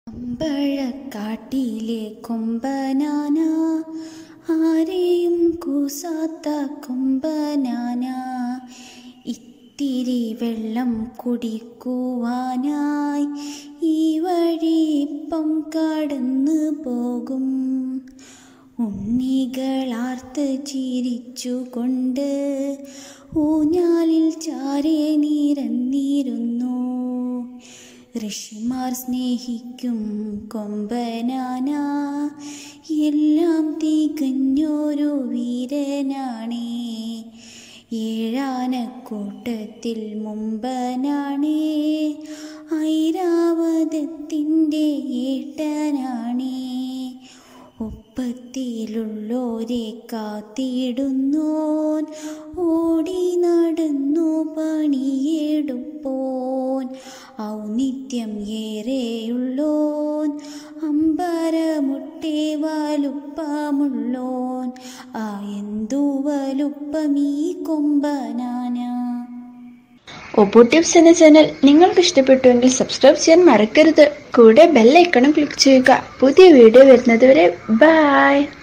അമ്പഴക്കാട്ടിലെ കൊമ്പനാന ആരെയും കൂസാത്ത കൊമ്പനാന ഇത്തിരി വെള്ളം കുടിക്കുവാനായി ഈ വഴി ഇപ്പം കടന്നു പോകും ഉണ്ണികളാർത്ത് ചിരിച്ചുകൊണ്ട് ഊഞ്ഞാലിൽ ചാരെ നിരന്നിരുന്നു ഋഷിമാർ സ്നേഹിക്കും കൊമ്പനാന എല്ലാം തികഞ്ഞൊരു വീരനാണേ ഏഴാനക്കൂട്ടത്തിൽ മുമ്പനാണേ ഐരാവതത്തിൻ്റെ ഏട്ടനാണേ ഒപ്പത്തിലുള്ളോരെ കാത്തിടുന്നോൻ ഓടി നടന്നു പണിയെടുപ്പോൻ ഔന്നിത്യം ഏറെയുള്ളോൻ അമ്പരമുട്ടെ വലുപ്പമുള്ളോൻ ആ എന്തു വലുപ്പമീ കൊമ്പനാന ഒപ്പോ ടിപ്സ് എന്ന ചാനൽ നിങ്ങൾക്ക് ഇഷ്ടപ്പെട്ടുവെങ്കിൽ സബ്സ്ക്രൈബ് ചെയ്യാൻ മറക്കരുത് കൂടെ ബെല്ലൈക്കണും ക്ലിക്ക് ചെയ്യുക പുതിയ വീഡിയോ വരുന്നതുവരെ ബൈ